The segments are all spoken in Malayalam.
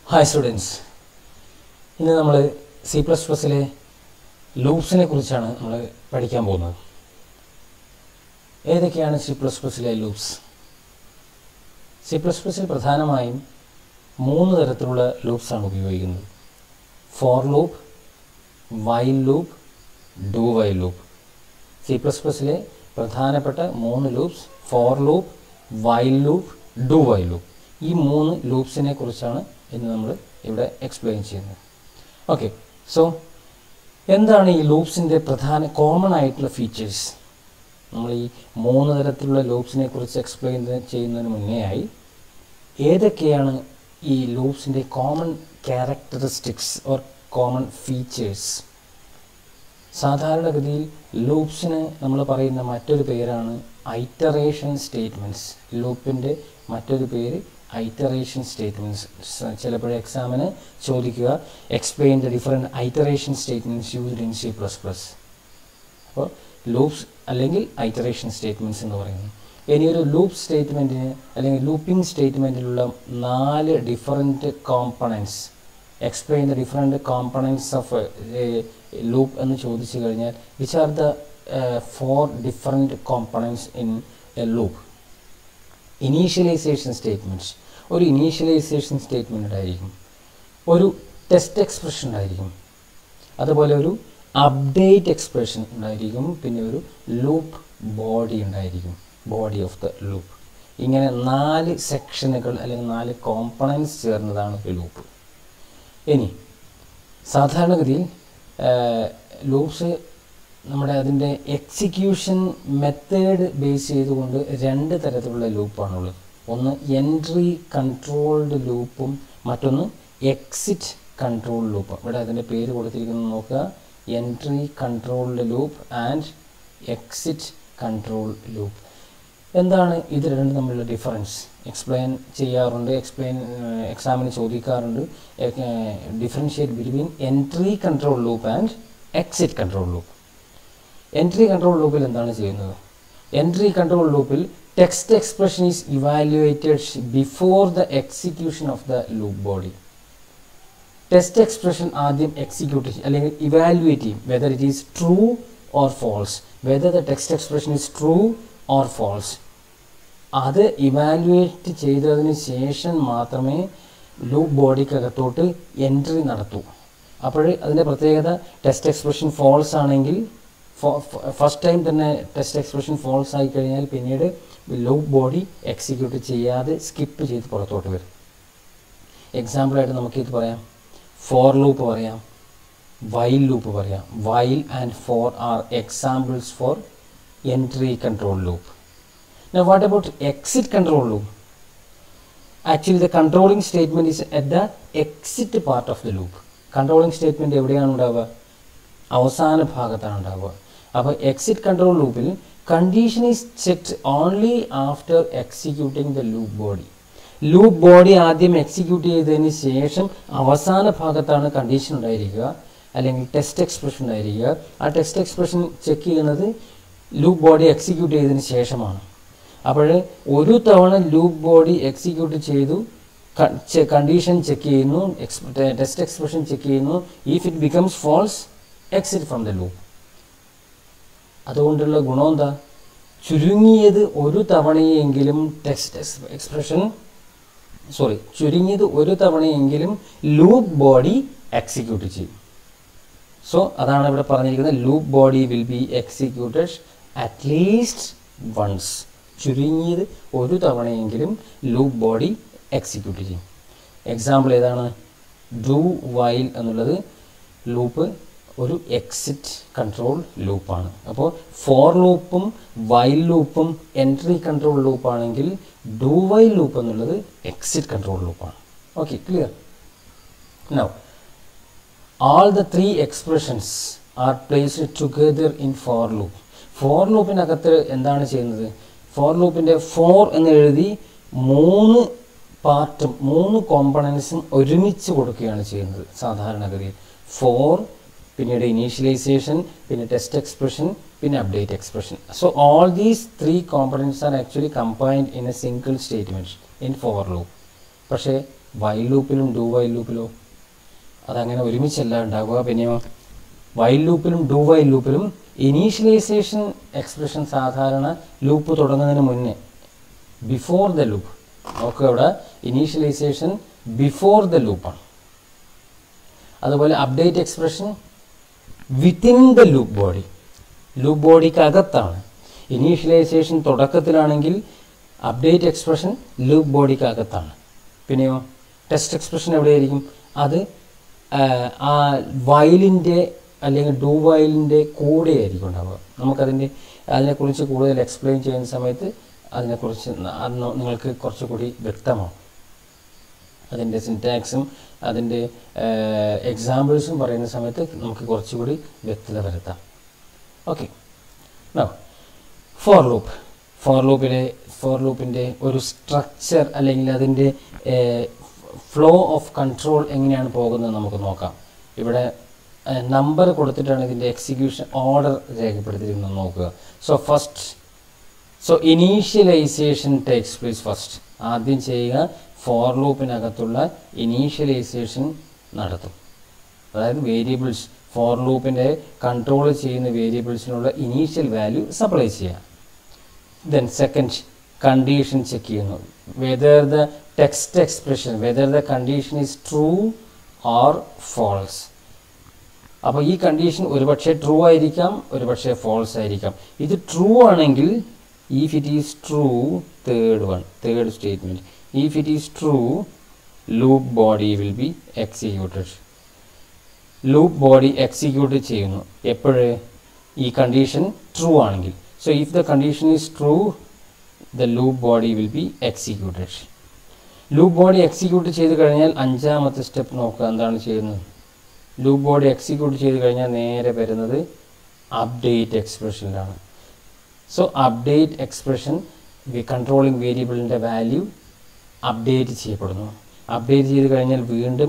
ഹായ് സ്റ്റുഡൻസ് ഇന്ന് നമ്മൾ സി പ്ലസ് പ്ലസിലെ ലൂപ്സിനെ കുറിച്ചാണ് നമ്മൾ പഠിക്കാൻ പോകുന്നത് ഏതൊക്കെയാണ് സി പ്ലസ് പ്ലസിലെ ലൂപ്സ് സി പ്ലസ് പ്ലസിൽ പ്രധാനമായും മൂന്ന് തരത്തിലുള്ള ലൂപ്സാണ് ഉപയോഗിക്കുന്നത് for loop while loop do while loop C plus പ്ലസിലെ പ്രധാനപ്പെട്ട മൂന്ന് loops for loop while loop do while loop ഈ മൂന്ന് ലൂപ്സിനെ കുറിച്ചാണ് ഇന്ന് നമ്മൾ ഇവിടെ എക്സ്പ്ലെയിൻ ചെയ്യുന്നത് ഓക്കെ സോ എന്താണ് ഈ ലൂപ്സിൻ്റെ പ്രധാന കോമൺ ആയിട്ടുള്ള ഫീച്ചേഴ്സ് നമ്മൾ ഈ മൂന്ന് തരത്തിലുള്ള ലൂപ്സിനെ കുറിച്ച് എക്സ്പ്ലെയിൻ ചെയ്യുന്നതിന് മുന്നേ ആയി ഏതൊക്കെയാണ് ഈ ലൂപ്സിൻ്റെ common characteristics or common features സാധാരണഗതിയിൽ ലൂപ്സിന് നമ്മൾ പറയുന്ന മറ്റൊരു പേരാണ് ഐറ്ററേഷൻ സ്റ്റേറ്റ്മെൻറ്റ്സ് ലൂപ്പിൻ്റെ മറ്റൊരു പേര് ഐറ്ററേഷൻ സ്റ്റേറ്റ്മെൻറ്റ്സ് ചിലപ്പോൾ എക്സാമിന് ചോദിക്കുക explain the different iteration statements used in C plus plus അപ്പോൾ ലൂപ്സ് അല്ലെങ്കിൽ ഐറ്ററേഷൻ സ്റ്റേറ്റ്മെൻറ്റ്സ് എന്ന് പറയുന്നു ഇനി ഒരു ലൂപ്പ് സ്റ്റേറ്റ്മെൻറ്റിന് അല്ലെങ്കിൽ ലൂപ്പിംഗ് സ്റ്റേറ്റ്മെൻറ്റിലുള്ള നാല് different components explain the different components of loop എന്ന് ചോദിച്ചു കഴിഞ്ഞാൽ which are the four different components in a loop initialization statements ഒരു ഇനീഷ്യലൈസേഷൻ സ്റ്റേറ്റ്മെൻ്റ് ഉണ്ടായിരിക്കും ഒരു ടെസ്റ്റ് എക്സ്പ്രഷൻ ഉണ്ടായിരിക്കും അതുപോലെ ഒരു അപ്ഡേറ്റ് എക്സ്പ്രഷൻ ഉണ്ടായിരിക്കും പിന്നെ ഒരു ലൂപ്പ് ബോഡി ഉണ്ടായിരിക്കും ബോഡി ഓഫ് ദ ലൂപ്പ് ഇങ്ങനെ നാല് സെക്ഷനുകൾ അല്ലെങ്കിൽ നാല് കോമ്പണൻസ് ചേർന്നതാണ് ഒരു ലൂപ്പ് ഇനി സാധാരണഗതിയിൽ ലൂപ്സ് നമ്മുടെ അതിൻ്റെ എക്സിക്യൂഷൻ മെത്തേഡ് ബേസ് ചെയ്തുകൊണ്ട് രണ്ട് തരത്തിലുള്ള ലൂപ്പാണുള്ളത് ഒന്ന് എൻട്രി കൺട്രോൾഡ് ലൂപ്പും മറ്റൊന്ന് എക്സിറ്റ് കൺട്രോൾ ലൂപ്പ് ഇവിടെ അതിൻ്റെ പേര് കൊടുത്തിരിക്കുന്നത് നോക്കുക entry controlled loop and exit control loop എന്താണ് ഇത് രണ്ടും തമ്മിലുള്ള ഡിഫറൻസ് എക്സ്പ്ലെയിൻ ചെയ്യാറുണ്ട് എക്സ്പ്ലെയിൻ എക്സാമിന് ചോദിക്കാറുണ്ട് differentiate between entry control loop and exit control loop entry control ലൂപ്പിൽ എന്താണ് ചെയ്യുന്നത് എൻട്രി കൺട്രോൾ ലൂപ്പിൽ text expression is evaluated before the execution of the loop body test expression ആദ്യം എക്സിക്യൂട്ട് ചെയ്യും അല്ലെങ്കിൽ ഇവാലുവേറ്റ് ചെയ്യും whether it is true or false whether the text expression is true or false അത് ഇവാലുവേറ്റ് ചെയ്തതിന് ശേഷം മാത്രമേ ലൂപ്പ് ബോഡിക്കകത്തോട്ട് എൻട്രി നടത്തൂ അപ്പോൾ അതിൻ്റെ പ്രത്യേകത ടെസ്റ്റ് എക്സ്പ്രഷൻ ഫോൾസ് ആണെങ്കിൽ ഫസ്റ്റ് ടൈം തന്നെ ടെസ്റ്റ് എക്സ്പ്രഷൻ ഫോൾസ് ആയി കഴിഞ്ഞാൽ പിന്നീട് ലൂപ്പ് ബോഡി എക്സിക്യൂട്ട് ചെയ്യാതെ സ്കിപ്പ് ചെയ്ത് പുറത്തോട്ട് വരും എക്സാമ്പിളായിട്ട് നമുക്കിത് പറയാം ഫോർ ലൂപ്പ് പറയാം വൈൽ ലൂപ്പ് പറയാം while and for are examples for entry control loop Now what about exit control loop? Actually the controlling statement is at the exit part of the loop. Controlling statement എവിടെയാണ് ഉണ്ടാവുക അവസാന ഭാഗത്താണ് ഉണ്ടാവുക അപ്പോൾ എക്സിറ്റ് കൺട്രോൾ ലൂപ്പിൽ condition is checked only after executing the loop body loop body ആദ്യം എക്സിക്യൂട്ട് ചെയ്തതിന് ശേഷം അവസാന ഭാഗത്താണ് കണ്ടീഷൻ ഉണ്ടായിരിക്കുക അല്ലെങ്കിൽ ടെസ്റ്റ് എക്സ്പ്രഷൻ ഉണ്ടായിരിക്കുക ആ ടെസ്റ്റ് എക്സ്പ്രഷൻ ചെക്ക് ചെയ്യുന്നത് ലൂപ്പ് ബോഡി എക്സിക്യൂട്ട് ചെയ്തതിന് ശേഷമാണ് അപ്പോൾ ഒരു തവണ ലൂപ്പ് ബോഡി എക്സിക്യൂട്ട് ചെയ്തു കണ്ടീഷൻ ചെക്ക് ചെയ്യുന്നു ടെസ്റ്റ് എക്സ്പ്രഷൻ ചെക്ക് ചെയ്യുന്നു if it becomes false exit from the loop അതുകൊണ്ടുള്ള ഗുണം എന്താ ചുരുങ്ങിയത് ഒരു തവണയെങ്കിലും ടെസ്റ്റ് എക്സ്പ്രഷൻ സോറി ചുരുങ്ങിയത് ഒരു തവണയെങ്കിലും ലൂപ്പ് ബോഡി എക്സിക്യൂട്ട് ചെയ്യും സോ അതാണ് ഇവിടെ പറഞ്ഞിരിക്കുന്നത് loop body will be executed at least once ചുരുങ്ങിയത് ഒരു തവണയെങ്കിലും ലൂപ്പ് ബോഡി എക്സിക്യൂട്ട് ചെയ്യും എക്സാമ്പിൾ ഏതാണ് ഡു വൈൽ എന്നുള്ളത് ലൂപ്പ് ഒരു എക്സിറ്റ് കൺട്രോൾ ലൂപ്പാണ് അപ്പോൾ ഫോർ ലൂപ്പും വൈൽ ലൂപ്പും എൻട്രി കൺട്രോൾ ലൂപ്പാണെങ്കിൽ ഡു വൈൽ ലൂപ്പ് എന്നുള്ളത് എക്സിറ്റ് കൺട്രോൾ ലൂപ്പാണ് okay clear now all the three expressions are placed together in for loop for ലൂപ്പിനകത്ത് എന്താണ് ചെയ്യുന്നത് ഫോർ ലൂപ്പിൻ്റെ ഫോർ എന്ന് എഴുതി മൂന്ന് പാർട്ടും മൂന്ന് കോമ്പണൻസും ഒരുമിച്ച് കൊടുക്കുകയാണ് ചെയ്യുന്നത് സാധാരണഗതിയിൽ ഫോർ പിന്നീട് ഇനീഷ്യലൈസേഷൻ പിന്നെ ടെസ്റ്റ് എക്സ്പ്രഷൻ പിന്നെ update expression so all these three components are actually combined in a single statement in for loop പക്ഷേ വൈൽ ലൂപ്പിലും ഡു വൈൽ ലൂപ്പിലോ അതങ്ങനെ ഒരുമിച്ചല്ല ഉണ്ടാകുക പിന്നെയോ വൈൽ ലൂപ്പിലും ഡു വൈൽ ലൂപ്പിലും ഇനീഷ്യലൈസേഷൻ എക്സ്പ്രഷൻ സാധാരണ ലൂപ്പ് തുടങ്ങുന്നതിന് മുന്നേ ബിഫോർ ദ ലൂപ്പ് നോക്കുക ഇവിടെ ഇനീഷ്യലൈസേഷൻ ബിഫോർ ദ ലൂപ്പാണ് അതുപോലെ update expression within the loop body loop ബോഡിക്ക് അകത്താണ് ഇനീഷ്യലൈസേഷൻ തുടക്കത്തിലാണെങ്കിൽ അപ്ഡേറ്റ് എക്സ്പ്രഷൻ ലൂപ്പ് ബോഡിക്ക് അകത്താണ് പിന്നെയോ ടെസ്റ്റ് എക്സ്പ്രഷൻ എവിടെയായിരിക്കും അത് ആ, ആ വയലിൻ്റെ അല്ലെങ്കിൽ ഡു വയലിൻ്റെ കൂടെ ആയിരിക്കും ഉണ്ടാവുക നമുക്കതിൻ്റെ അതിനെക്കുറിച്ച് കൂടുതൽ എക്സ്പ്ലെയിൻ ചെയ്യുന്ന സമയത്ത് അതിനെക്കുറിച്ച് ന- അത് നോ- നിങ്ങൾക്ക് കുറച്ചുകൂടി വ്യക്തമാവും അതിൻ്റെ സിൻറ്റാക്സും അതിൻ്റെ എക്സാമ്പിൾസും പറയുന്ന സമയത്ത് നമുക്ക് കുറച്ചുകൂടി വ്യക്തത വരുത്താം ഓക്കെ ഫോർ ലൂപ്പ് ഫോർ ലൂപ്പിലെ ഫോർ ലൂപ്പിൻ്റെ ഒരു സ്ട്രക്ചർ അല്ലെങ്കിൽ അതിൻ്റെ ഫ്ലോ ഓഫ് കൺട്രോൾ എങ്ങനെയാണ് പോകുന്നത് നമുക്ക് നോക്കാം ഇവിടെ നമ്പർ കൊടുത്തിട്ടാണ് ഇതിൻ്റെ എക്സിക്യൂഷൻ ഓർഡർ രേഖപ്പെടുത്തിയിരിക്കുന്നത് നോക്കുക so first so initialization takes place first ആദ്യം ചെയ്യുക ഫോർ ലൂപ്പിനകത്തുള്ള ഇനീഷ്യലൈസേഷൻ നടത്തും അതായത് വേരിയബിൾസ് ഫോർ ലൂപ്പിൻ്റെ കൺട്രോൾ ചെയ്യുന്ന വേരിയബിൾസിനുള്ള ഇനീഷ്യൽ വാല്യൂ സപ്ലൈ ചെയ്യാം ദെൻ സെക്കൻഡ് കണ്ടീഷൻ ചെക്ക് ചെയ്യുന്നു whether the text expression whether the condition is true or false അപ്പോൾ ഈ കണ്ടീഷൻ ഒരുപക്ഷെ ട്രൂ ആയിരിക്കാം ഒരുപക്ഷെ ഫോൾസ് ആയിരിക്കാം ഇത് ട്രൂ ആണെങ്കിൽ if it is true third one third statement if it is true loop body will be executed loop body execute ചെയ്യുന്നു എപ്പോഴ് ഈ കണ്ടീഷൻ ട്രൂ ആണെങ്കിൽ so if the condition is true the loop body will be executed loop body execute ചെയ്ത് കഴിഞ്ഞാൽ അഞ്ചാമത്തെ സ്റ്റെപ്പ് നോക്കുക എന്താണ് ചെയ്യുന്നത് ലൂപ്പ് ബോഡി എക്സിക്യൂട്ട് ചെയ്ത് കഴിഞ്ഞാൽ നേരെ വരുന്നത് അപ്ഡേറ്റ് എക്സ്പ്രഷനിലാണ് സോ അപ്ഡേറ്റ് എക്സ്പ്രഷൻ കൺട്രോളിങ് വേരിയബിളിൻ്റെ വാല്യൂ അപ്ഡേറ്റ് ചെയ്യപ്പെടുന്നു അപ്ഡേറ്റ് ചെയ്ത് കഴിഞ്ഞാൽ വീണ്ടും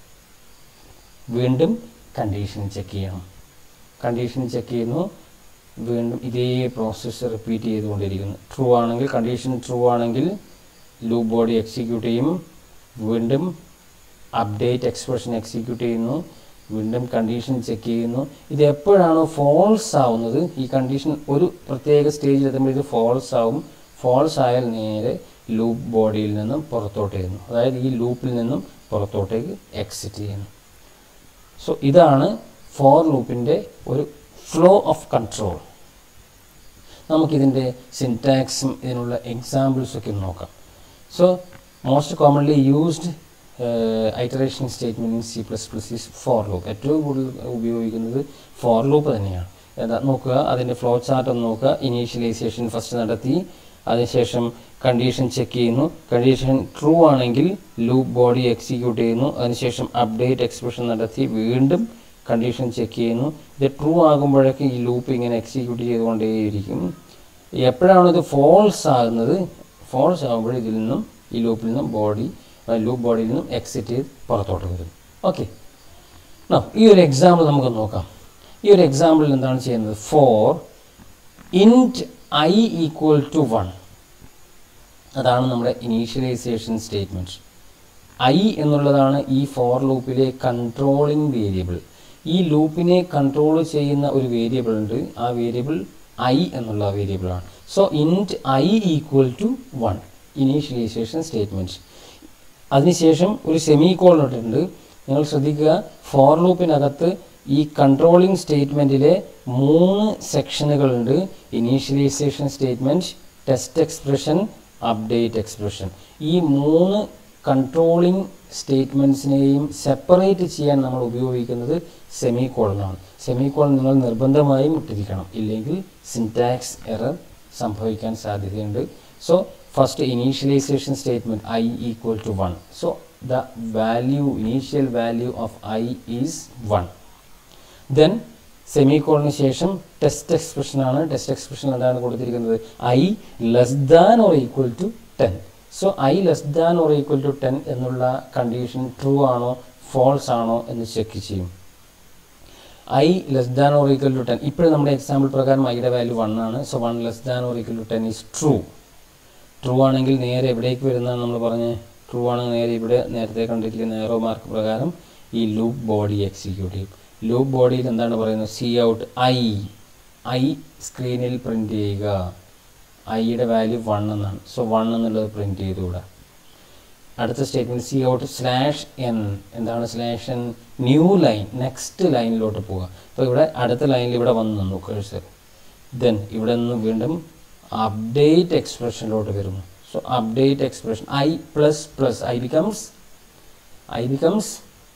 വീണ്ടും കണ്ടീഷൻ ചെക്ക് ചെയ്യണം കണ്ടീഷൻ ചെക്ക് ചെയ്യുന്നു വീണ്ടും ഇതേ പ്രോസസ്സ് റിപ്പീറ്റ് ചെയ്തുകൊണ്ടിരിക്കുന്നു ട്രൂ ആണെങ്കിൽ കണ്ടീഷൻ ട്രൂ ആണെങ്കിൽ ലൂപ്പ് ബോഡി എക്സിക്യൂട്ട് ചെയ്യും വീണ്ടും അപ്ഡേറ്റ് എക്സ്പ്രഷൻ എക്സിക്യൂട്ട് ചെയ്യുന്നു വീണ്ടും കണ്ടീഷൻ ചെക്ക് ചെയ്യുന്നു ഇത് എപ്പോഴാണ് ഫോൾസ് ആവുന്നത് ഈ കണ്ടീഷൻ ഒരു പ്രത്യേക സ്റ്റേജിൽ എത്തുമ്പോൾ ഇത് ഫോൾസ് ആവും ഫോൾസ് ആയാൽ നേരെ ലൂപ്പ് ബോഡിയിൽ നിന്നും പുറത്തോട്ട് ചെയ്യുന്നു അതായത് ഈ ലൂപ്പിൽ നിന്നും പുറത്തോട്ടേക്ക് എക്സിറ്റ് ചെയ്യുന്നു സോ ഇതാണ് ഫോർ ലൂപ്പിൻ്റെ ഒരു ഫ്ലോ ഓഫ് കൺട്രോൾ നമുക്കിതിൻ്റെ സിൻടാക്സും ഇതിനുള്ള എക്സാമ്പിൾസും ഒക്കെ ഒന്ന് നോക്കാം so most commonly used iteration statement in C plus plus is for loop ഏറ്റവും കൂടുതൽ ഉപയോഗിക്കുന്നത് ഫോർ ലൂപ്പ് തന്നെയാണ് എന്താ നോക്കുക അതിൻ്റെ ഫ്ലോ ചാർട്ട് ഒന്ന് നോക്കുക ഇനീഷ്യലൈസേഷൻ ഫസ്റ്റ് നടത്തി അതിനുശേഷം കണ്ടീഷൻ ചെക്ക് ചെയ്യുന്നു കണ്ടീഷൻ ട്രൂ ആണെങ്കിൽ ലൂപ്പ് ബോഡി എക്സിക്യൂട്ട് ചെയ്യുന്നു അതിനുശേഷം അപ്ഡേറ്റ് എക്സ്പ്രഷൻ നടത്തി വീണ്ടും കണ്ടീഷൻ ചെക്ക് ചെയ്യുന്നു ഇത് ട്രൂ ആകുമ്പോഴേക്കും ഈ ലൂപ്പ് ഇങ്ങനെ എക്സിക്യൂട്ട് ചെയ്തുകൊണ്ടേയിരിക്കും എപ്പോഴാണ് ഇത് ഫോൾസ് ആകുന്നത് ഫോൾസ് ആകുമ്പോൾ ഇതിൽ നിന്നും ഈ ലൂപ്പിൽ നിന്നും ബോഡി ലൂപ്പ് ബോഡിയിൽ നിന്നും എക്സിറ്റ് ചെയ്ത് പുറത്തോട്ട് വരും ഓക്കെ ഈ ഒരു എക്സാമ്പിൾ നമുക്ക് നോക്കാം ഈ ഒരു എക്സാമ്പിളിൽ എന്താണ് ചെയ്യുന്നത് for int i equal to one അതാണ് നമ്മുടെ ഇനീഷ്യലൈസേഷൻ സ്റ്റേറ്റ്മെൻറ്റ് ഐ എന്നുള്ളതാണ് ഈ ഫോർ ലൂപ്പിലെ കൺട്രോളിങ് വേരിയബിൾ ഈ ലൂപ്പിനെ കൺട്രോൾ ചെയ്യുന്ന ഒരു വേരിയബിൾ ഉണ്ട് ആ വേരിയബിൾ ഐ എന്നുള്ള വേരിയബിളാണ് so int i equal to one initialization statement അതിനുശേഷം ഒരു സെമി കോൾ ഇട്ടിട്ടുണ്ട് നിങ്ങൾ ശ്രദ്ധിക്കുക ഫോർ ലൂപ്പിനകത്ത് ഈ കൺട്രോളിംഗ് സ്റ്റേറ്റ്മെൻറ്റിലെ മൂന്ന് സെക്ഷനുകളുണ്ട് initialization statement test expression update expression ഈ മൂന്ന് കൺട്രോളിംഗ് സ്റ്റേറ്റ്മെൻറ്റ്സിനെയും സെപ്പറേറ്റ് ചെയ്യാൻ നമ്മൾ ഉപയോഗിക്കുന്നത് സെമി കോളനാണ് സെമി കോളൻ നിങ്ങൾ നിർബന്ധമായും ഇട്ടിരിക്കണം ഇല്ലെങ്കിൽ സിൻടാക്സ് എറർ സംഭവിക്കാൻ സാധ്യതയുണ്ട് so first initialization statement i equal to one so the value initial value of i is one then semi കോളിന് ശേഷം ടെസ്റ്റ് എക്സ്പ്രഷൻ ആണ് ടെസ്റ്റ് എക്സ്പ്രഷൻ എന്താണ് കൊടുത്തിരിക്കുന്നത് i less than or equal to ten so i less than or equal to ten എന്നുള്ള കണ്ടീഷൻ ട്രൂ ആണോ ഫോൾസ് ആണോ എന്ന് ചെക്ക് ചെയ്യും i less than or equal to ten ഇപ്പോഴും നമ്മുടെ എക്സാമ്പിൾ പ്രകാരം ഐയുടെ വാല്യൂ വൺ ആണ് so one less than or equal to ten is true true ആണെങ്കിൽ നേരെ എവിടേക്ക് വരുന്നതാണ് നമ്മൾ പറഞ്ഞ് ട്രൂ ആണ് നേരെ ഇവിടെ നേരത്തെ കണ്ടിരിക്കുന്ന നേരോ മാർക്ക് പ്രകാരം ഈ ലൂപ്പ് ബോഡി എക്സിക്യൂട്ട് ചെയ്യും ലൂപ്പ് ബോഡിയിൽ എന്താണ് പറയുന്നത് സി ഔട്ട് ഐ ഐ സ്ക്രീനിൽ പ്രിൻ്റ് ചെയ്യുക ഐയുടെ വാല്യൂ വൺ എന്നാണ് സോ വൺ എന്നുള്ളത് പ്രിൻ്റ് ചെയ്തുകൂടാ അടുത്ത statement cout slash n എന്താണ് slash n new line next ലൈനിലോട്ട് പോവുക അപ്പോൾ ഇവിടെ അടുത്ത ലൈനിൽ ഇവിടെ വന്ന് നിന്നു കേഴ്സർ ദെൻ ഇവിടെ നിന്ന് വീണ്ടും അപ്ഡേറ്റ് എക്സ്പ്രഷനിലോട്ട് വരുന്നു so update expression I plus plus I becomes I becomes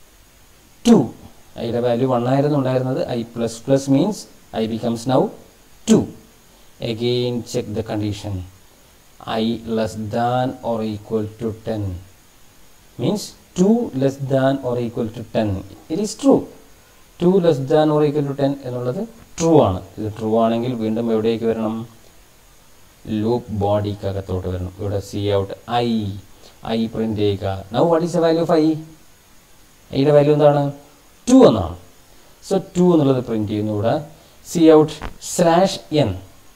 two ഐയുടെ വാല്യൂ വൺ ആയിരുന്നു ഉണ്ടായിരുന്നത് I plus plus means I becomes now two again check the condition i less than or equal to 10 means 2 less than or equal to 10 it is true 2 less than or equal to 10 എന്നുള്ളത് ട്രൂ ആണ് ഇത് ട്രൂ ആണെങ്കിൽ വീണ്ടും എവിടേക്ക് വരണം ലൂപ്പ് ബോഡിക്കകത്തോട്ട് വരണം ഇവിടെ cout I I print ചെയ്യുക now what is the value of I ഐയുടെ വാല്യൂ എന്താണ് ടു എന്നാണ് സോ ടു എന്നുള്ളത് പ്രിന്റ് ചെയ്യുന്നു ഇവിടെ cout slash N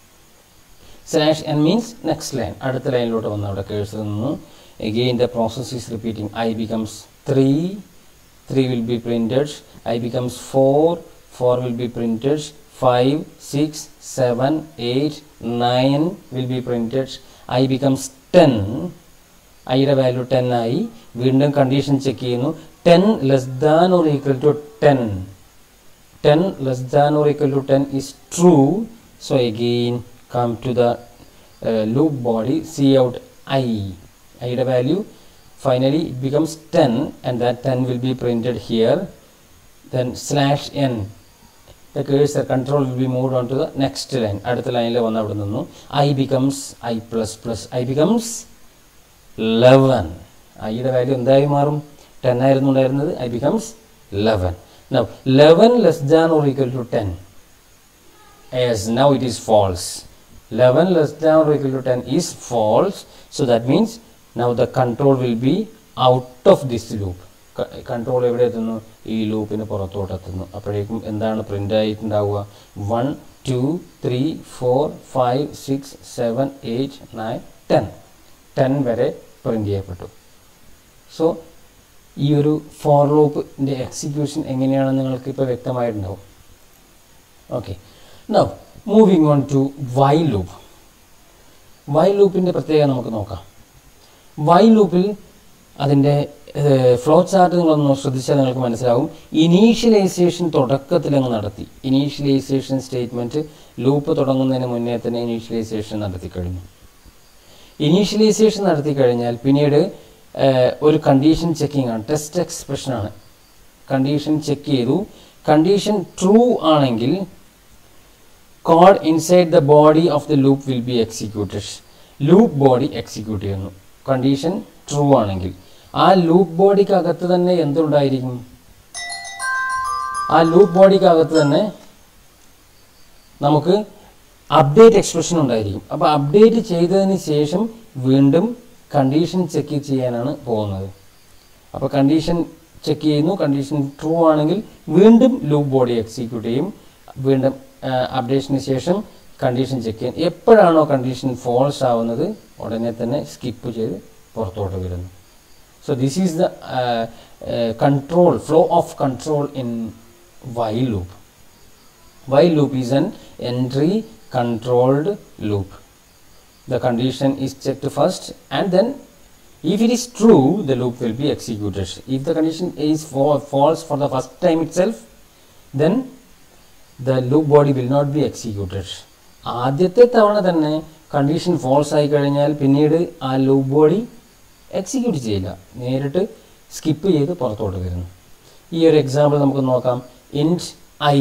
slash N means next line അടുത്ത ലൈനിലോട്ട് വന്ന് അവിടെ കേഴ്സർ നിന്നു again the process is repeating i becomes 3 3 will be printed i becomes 4 4 will be printed 5 6 7 8 9 will be printed i becomes 10 ഐയുടെ വാല്യൂ ടെൻ ആയി വീണ്ടും കണ്ടീഷൻ ചെക്ക് ചെയ്യുന്നു ten less than or equal to ten ten less than or equal to ten is true so again come to the loop body cout I ഐയുടെ value finally it becomes 10 and that 10 will be printed here then slash n the cursor control will be moved on to the next line അടുത്ത ലൈനിൽ വന്ന് അവിടെ നിന്നു i becomes i plus plus i becomes 11 ഐയുടെ വാല്യൂ എന്തായി മാറും ടെൻ ആയിരുന്നു ഉണ്ടായിരുന്നത് I becomes eleven now eleven less than or equal to ten as now it is false 11 less than or equal to 10 is false so that means now the control will be out of this loop control എവിടെ എത്തുന്നു ഈ ലൂപ്പിന് പുറത്തോട്ട് എത്തുന്നു അപ്പോഴേക്കും എന്താണ് പ്രിൻ്റ് ആയിട്ടുണ്ടാവുക one two three four five six seven eight nine ten ten വരെ പ്രിൻ്റ് ചെയ്യപ്പെട്ടു സോ ഈ ഒരു ഫോർ ലൂപ്പിൻ്റെ എക്സിക്യൂഷൻ എങ്ങനെയാണെന്ന് നിങ്ങൾക്ക് ഇപ്പോൾ വ്യക്തമായിട്ടുണ്ടാവും okay now moving on to while loop while ലൂപ്പിൻ്റെ പ്രത്യേകത നമുക്ക് നോക്കാം വൈ ലൂപ്പിൽ അതിൻ്റെ ഫ്ലോ ചാർട്ട് നിങ്ങളൊന്ന് ശ്രദ്ധിച്ചാൽ നിങ്ങൾക്ക് മനസ്സിലാവും ഇനീഷ്യലൈസേഷൻ തുടക്കത്തിൽ അങ്ങ് നടത്തി ഇനീഷ്യലൈസേഷൻ സ്റ്റേറ്റ്മെൻറ്റ് ലൂപ്പ് തുടങ്ങുന്നതിന് മുന്നേ തന്നെ ഇനീഷ്യലൈസേഷൻ നടത്തി കഴിഞ്ഞു ഇനീഷ്യലൈസേഷൻ നടത്തി കഴിഞ്ഞാൽ പിന്നീട് ഏഹ്, ഒരു കണ്ടീഷൻ ചെക്കിംഗ് ആണ് ടെസ്റ്റ് എക്സ്പ്രഷൻ ആണ് കണ്ടീഷൻ ചെക്ക് ചെയ്തു കണ്ടീഷൻ ട്രൂ ആണെങ്കിൽ code inside the body of the loop will be executed loop body execute ചെയ്യുന്നു കണ്ടീഷൻ ട്രൂ ആണെങ്കിൽ ആ ലൂപ്പ് ബോഡിക്കകത്ത് തന്നെ എന്തുണ്ടായിരിക്കും ആ ലൂപ്പ് ബോഡിക്കകത്ത് തന്നെ നമുക്ക് അപ്ഡേറ്റ് എക്സ്പ്രഷൻ ഉണ്ടായിരിക്കും അപ്പോൾ അപ്ഡേറ്റ് ചെയ്തതിന് ശേഷം വീണ്ടും കണ്ടീഷൻ ചെക്ക് ചെയ്യാനാണ് പോകുന്നത് അപ്പോൾ കണ്ടീഷൻ ചെക്ക് ചെയ്യുന്നു കണ്ടീഷൻ ട്രൂ ആണെങ്കിൽ വീണ്ടും ലൂപ്പ് ബോഡി എക്സിക്യൂട്ട് ചെയ്യും വീണ്ടും അപ്ഡേഷന് ശേഷം കണ്ടീഷൻ ചെക്ക് ചെയ്യാൻ എപ്പോഴാണോ കണ്ടീഷൻ ഫോൾസ് ആവുന്നത് ഉടനെ തന്നെ സ്കിപ്പ് ചെയ്ത് പുറത്തോട്ട് വരുന്നു so this is the control flow of control in while loop while loop is an entry controlled loop the condition is checked first and then if it is true the loop will be executed if the condition is fa- false for the first time itself then the loop body will not be executed ആദ്യത്തെ തവണ തന്നെ കണ്ടീഷൻ ഫോൾസ് ആയി കഴിഞ്ഞാൽ പിന്നീട് ആ ലൂപ്പ് ബോഡി എക്സിക്യൂട്ട് ചെയ്യില്ല നേരിട്ട് സ്കിപ്പ് ചെയ്ത് പുറത്തോട്ട് വരുന്നു ഈ ഒരു എക്സാമ്പിൾ നമുക്ക് നോക്കാം int I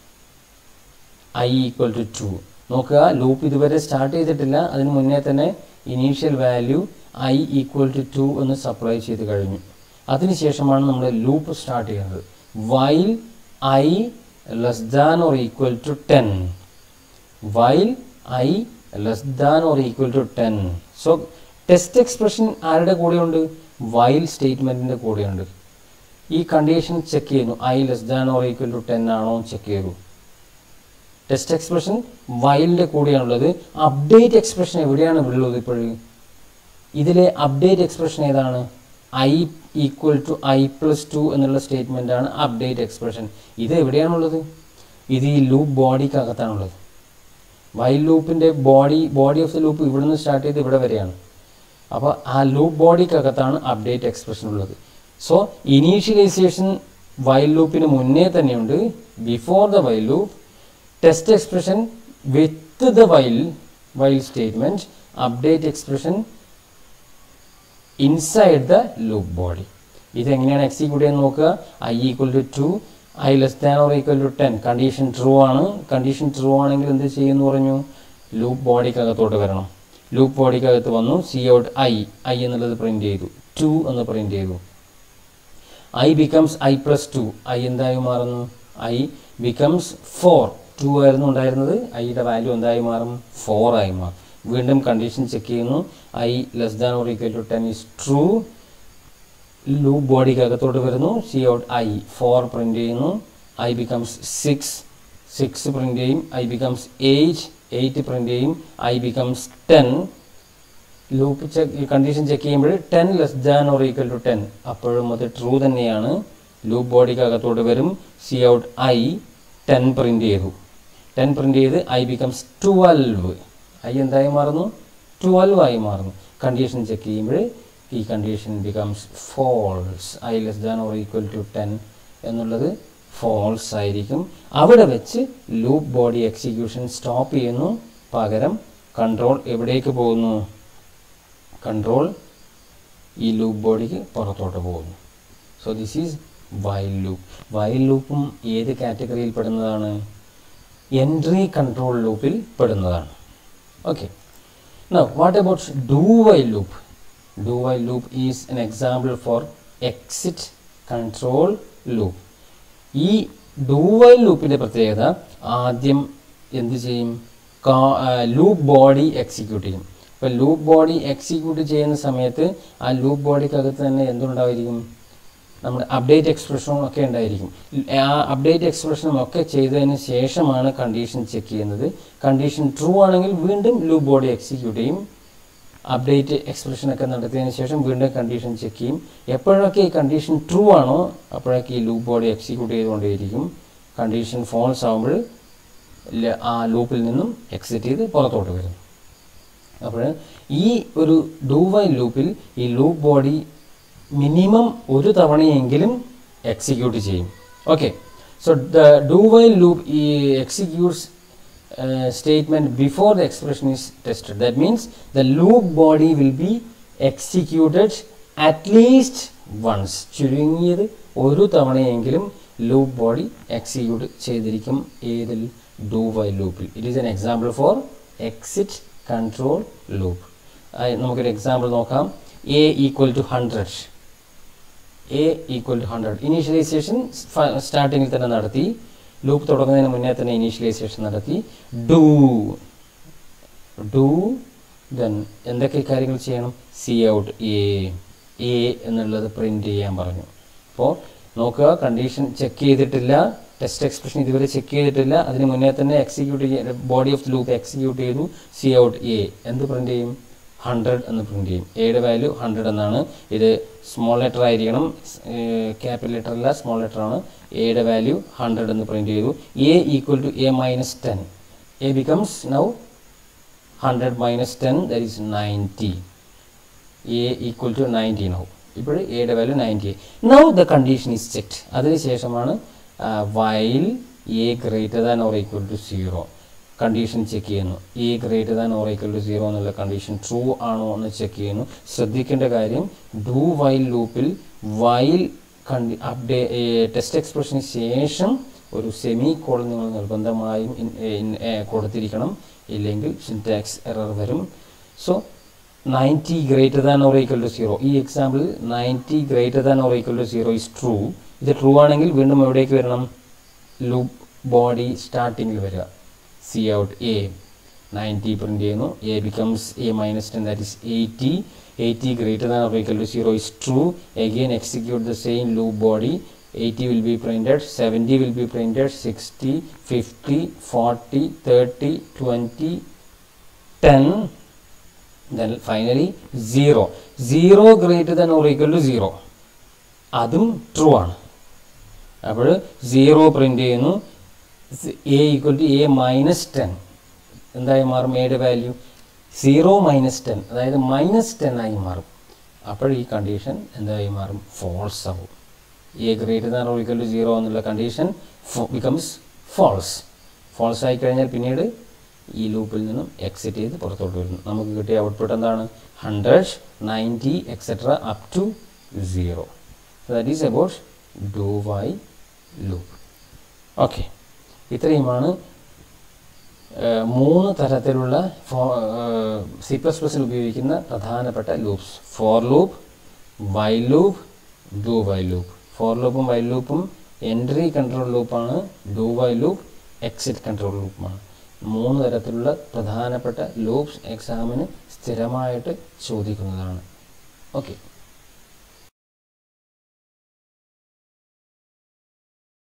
I equal to two നോക്കുക ലൂപ്പ് ഇതുവരെ സ്റ്റാർട്ട് ചെയ്തിട്ടില്ല അതിന് മുന്നേ തന്നെ initial value I equal to two എന്ന് സപ്ലൈ ചെയ്ത് കഴിഞ്ഞു അതിനുശേഷമാണ് നമ്മൾ ലൂപ്പ് സ്റ്റാർട്ട് ചെയ്യുന്നത് while I less than or equal to ten while I less than or equal to ten so test expression ആരുടെ കൂടെയുണ്ട് വൈൽ സ്റ്റേറ്റ്മെൻറ്റിൻ്റെ കൂടെയുണ്ട് ഈ കണ്ടീഷൻ ചെക്ക് ചെയ്യുന്നു I less than or equal to ten ആണോ ചെക്ക് ചെയ്തു ടെസ്റ്റ് എക്സ്പ്രഷൻ വൈലിൻ്റെ കൂടെയാണുള്ളത് അപ്ഡേറ്റ് എക്സ്പ്രഷൻ എവിടെയാണ് ഉള്ളത് ഇപ്പോഴും ഇതിലെ അപ്ഡേറ്റ് എക്സ്പ്രഷൻ ഏതാണ് I equal to I plus two എന്നുള്ള സ്റ്റേറ്റ്മെൻ്റ് ആണ് അപ്ഡേറ്റ് എക്സ്പ്രഷൻ ഇത് എവിടെയാണുള്ളത് ഇത് ഈ ലൂപ്പ് ബോഡിക്കകത്താണുള്ളത് വൈൽ ലൂപ്പിൻ്റെ body body of the loop ഇവിടെ നിന്ന് സ്റ്റാർട്ട് ചെയ്ത് ഇവിടെ വരെയാണ് അപ്പോൾ ആ ലൂപ്പ് ബോഡിക്കകത്താണ് അപ്ഡേറ്റ് എക്സ്പ്രഷൻ ഉള്ളത് സോ ഇനീഷ്യലൈസേഷൻ വൈൽ ലൂപ്പിന് മുന്നേ തന്നെയുണ്ട് before the while loop test expression with the while while statement update expression inside the loop body ഇതെങ്ങനെയാണ് എക്സിക്യൂട്ട് ചെയ്യാൻ നോക്കുക I equal to two I less than or equal to ten condition true ആണ് കണ്ടീഷൻ ട്രൂ ആണെങ്കിൽ എന്ത് ചെയ്യുമെന്ന് പറഞ്ഞു ലൂപ്പ് ബോഡിക്കകത്തോട്ട് വരണം ലൂപ്പ് ബോഡിക്കകത്ത് വന്നു സി ഔട്ട് ഐ ഐ എന്നുള്ളത് പ്രിന്റ് ചെയ്തു ടു എന്ന് പ്രിന്റ് ചെയ്തു I becomes I plus two I എന്തായി മാറുന്നു ഐ ബിക്കംസ് ഫോർ ടു ആയിരുന്നു ഉണ്ടായിരുന്നത് ഐയുടെ വാല്യൂ എന്തായി മാറും ഫോർ ആയി മാറും വീണ്ടും കണ്ടീഷൻ ചെക്ക് ചെയ്യുന്നു I less than or equal to ten is true loop ബോഡിക്കകത്തോട്ട് വരുന്നു cout I four print ചെയ്യുന്നു I becomes six six print ചെയ്യും I becomes eight eight print ചെയ്യും I becomes ten loop check condition check ചെയ്യുമ്പോൾ ten less than or equal to ten അപ്പോഴും അത് ട്രൂ തന്നെയാണ് ലൂപ്പ് ബോഡിക്കകത്തോട്ട് വരും cout I ten print ചെയ്തു ടെൻ പ്രിന്റ് ചെയ്ത് ഐ ബിക്കംസ് ട്വൽവ് ഐ എന്തായി മാറുന്നു ട്വൽവ് ആയി മാറുന്നു കണ്ടീഷൻ ചെക്ക് ചെയ്യുമ്പോൾ ഈ condition becomes false I less than or equal to ten എന്നുള്ളത് ഫോൾസ് ആയിരിക്കും അവിടെ വെച്ച് ലൂപ്പ് ബോഡി എക്സിക്യൂഷൻ സ്റ്റോപ്പ് ചെയ്യുന്നു പകരം കൺട്രോൾ എവിടേക്ക് പോകുന്നു കൺട്രോൾ ഈ ലൂപ്പ് ബോഡിക്ക് പുറത്തോട്ട് പോകുന്നു so this is while loop while ലൂപ്പും ഏത് കാറ്റഗറിയിൽ പെടുന്നതാണ് എൻട്രി കൺട്രോൾ ലൂപ്പിൽ പെടുന്നതാണ് okay Now, what about do while loop? Do while loop is an example for exit control loop. ഈ ഡു വൈൽ ലൂപ്പിൻ്റെ പ്രത്യേകത ആദ്യം എന്ത് ചെയ്യും ലൂപ്പ് ബോഡി എക്സിക്യൂട്ട് ചെയ്യും ഇപ്പോൾ ലൂപ്പ് ബോഡി എക്സിക്യൂട്ട് ചെയ്യുന്ന സമയത്ത് ആ ലൂപ്പ് ബോഡിക്കകത്ത് തന്നെ എന്തുണ്ടായിരിക്കും നമ്മുടെ അപ്ഡേറ്റ് എക്സ്പ്രഷനും ഒക്കെ ഉണ്ടായിരിക്കും ആ അപ്ഡേറ്റ് എക്സ്പ്രഷനും ഒക്കെ ചെയ്തതിന് ശേഷമാണ് കണ്ടീഷൻ ചെക്ക് ചെയ്യുന്നത് കണ്ടീഷൻ ട്രൂ ആണെങ്കിൽ വീണ്ടും ലൂപ്പ് ബോഡി എക്സിക്യൂട്ട് ചെയ്യും അപ്ഡേറ്റ് എക്സ്പ്രഷൻ ഒക്കെ നടത്തിയതിന് ശേഷം വീണ്ടും കണ്ടീഷൻ ചെക്ക് ചെയ്യും എപ്പോഴൊക്കെ ഈ കണ്ടീഷൻ ട്രൂ ആണോ അപ്പോഴൊക്കെ ഈ ലൂപ്പ് ബോഡി എക്സിക്യൂട്ട് ചെയ്തുകൊണ്ടേയിരിക്കും കണ്ടീഷൻ ഫോൾസ് ആകുമ്പോൾ ആ ലൂപ്പിൽ നിന്നും എക്സിറ്റ് ചെയ്ത് പുറത്തോട്ട് വരും അപ്പോൾ ഈ ഒരു ഡൂ വൈൽ ലൂപ്പിൽ ഈ ലൂപ്പ് ബോഡി മിനിമം ഒരു തവണയെങ്കിലും എക്സിക്യൂട്ട് ചെയ്യും okay so the do while loop ഈ executes statement before the expression is tested. That means the loop body will be executed at least once. ചുരുങ്ങിയത് ഒരു തവണയെങ്കിലും ലൂപ്പ് ബോഡി എക്സിക്യൂട്ട് ചെയ്തിരിക്കും ഏതിൽ ഡൂ വൈ ലൂപ്പിൽ it is an example for exit control loop നമുക്കൊരു എക്സാമ്പിൾ നോക്കാം A equal to hundred A equal to hundred initialization സ്റ്റാർട്ടിങ്ങിൽ തന്നെ നടത്തി ലൂപ്പ് തുടങ്ങുന്നതിന് മുന്നേ തന്നെ ഇനീഷ്യലൈസേഷൻ നടത്തി ഡു ഡു ദെൻ എന്തൊക്കെ കാര്യങ്ങൾ ചെയ്യണം സി ഔട്ട് എ എ എന്നുള്ളത് പ്രിന്റ് ചെയ്യാൻ പറഞ്ഞു അപ്പോൾ നോക്കുക കണ്ടീഷൻ ചെക്ക് ചെയ്തിട്ടില്ല ടെസ്റ്റ് എക്സ്പ്രഷൻ ഇതുവരെ ചെക്ക് ചെയ്തിട്ടില്ല അതിന് മുന്നേ തന്നെ എക്സിക്യൂട്ട് ചെയ്യ ബോഡി ഓഫ് ലൂപ്പ് എക്സിക്യൂട്ട് ചെയ്തു സി ഔട്ട് എ എന്ത് പ്രിന്റ് ചെയ്യും ഹൺഡ്രഡ് എന്ന് പ്രിന്റ് ചെയ്യും എയുടെ വാല്യൂ ഹൺഡ്രഡ് എന്നാണ് ഇത് സ്മോൾ ലെറ്റർ ആയിരിക്കണം ക്യാപിറ്റൽ ലെറ്റർ അല്ല സ്മോൾ ലെറ്റർ ആണ് എയുടെ വാല്യൂ ഹൺഡ്രഡ് എന്ന് പ്രിന്റ് ചെയ്തു A equal to A minus ten A becomes now hundred minus ten that is ninety A equal to ninety now ഇപ്പോൾ എയുടെ value ninety now the condition is checked അതിനുശേഷമാണ് while A greater than or equal to zero condition check ചെയ്യുന്നു A greater than or equal to zero എന്നുള്ള കണ്ടീഷൻ ട്രൂ ആണോ എന്ന് ചെക്ക് ചെയ്യുന്നു ശ്രദ്ധിക്കേണ്ട കാര്യം ഡു വൈൽ ലൂപ്പിൽ വൈൽ കണ്ടി അപ്ഡേ ടെസ്റ്റ് എക്സ്പ്രഷന് ശേഷം ഒരു സെമി കോൾ നിങ്ങൾ നിർബന്ധമായും കൊടുത്തിരിക്കണം ഇല്ലെങ്കിൽ സിൻടാക്സ് എറർ വരും so ninety greater than or equal to zero ഈ example ninety greater than or equal to zero is true ഇത് ട്രൂ ആണെങ്കിൽ വീണ്ടും എവിടേക്ക് വരണം ലൂപ്പ് ബോഡി സ്റ്റാർട്ടിങ്ങിൽ വരിക cout A ninety print ചെയ്യുന്നു A becomes A minus ten that is eighty eighty greater than or equal to zero is true again execute the same loop body 80 will be printed 70 will be printed 60 50 40 30 20 10 then finally zero zero greater than or equal to zero അതും ട്രൂ ആണ് അപ്പോൾ സീറോ പ്രിൻ്റ് ചെയ്യുന്നു A equal to A minus ten എന്തായി മാറും എയുടെ വാല്യൂ സീറോ മൈനസ് ടെൻ അതായത് മൈനസ് ടെൻ ആയി മാറും അപ്പോൾ ഈ കണ്ടീഷൻ എന്തായി മാറും ഫോൾസ് ആവും A greater than or equal to zero എന്നുള്ള കണ്ടീഷൻ ബിക്കംസ് ഫോൾസ് ഫോൾസ് ആയി കഴിഞ്ഞാൽ പിന്നീട് ഈ ലൂപ്പിൽ നിന്നും എക്സിറ്റ് ചെയ്ത് പുറത്തോട്ട് വരുന്നു നമുക്ക് കിട്ടിയ ഔട്ട്പുട്ട് എന്താണ് hundred ninety etcetera up to zero that is about do while loop okay ഇത്രയുമാണ് ഏഹ്, മൂന്ന് തരത്തിലുള്ള ഫോ സി പ്ലസ് പ്ലസിൽ ഉപയോഗിക്കുന്ന പ്രധാനപ്പെട്ട loops for loop while loop do while loop ഫോർ ലൂപ്പും വൈ ലൂപ്പും എൻട്രി കൺട്രോൾ ലൂപ്പാണ് do while loop exit control ലൂപ്പുമാണ് മൂന്ന് തരത്തിലുള്ള പ്രധാനപ്പെട്ട ലൂപ്സ് എക്സാമിന് സ്ഥിരമായിട്ട് ചോദിക്കുന്നതാണ് ഓക്കെ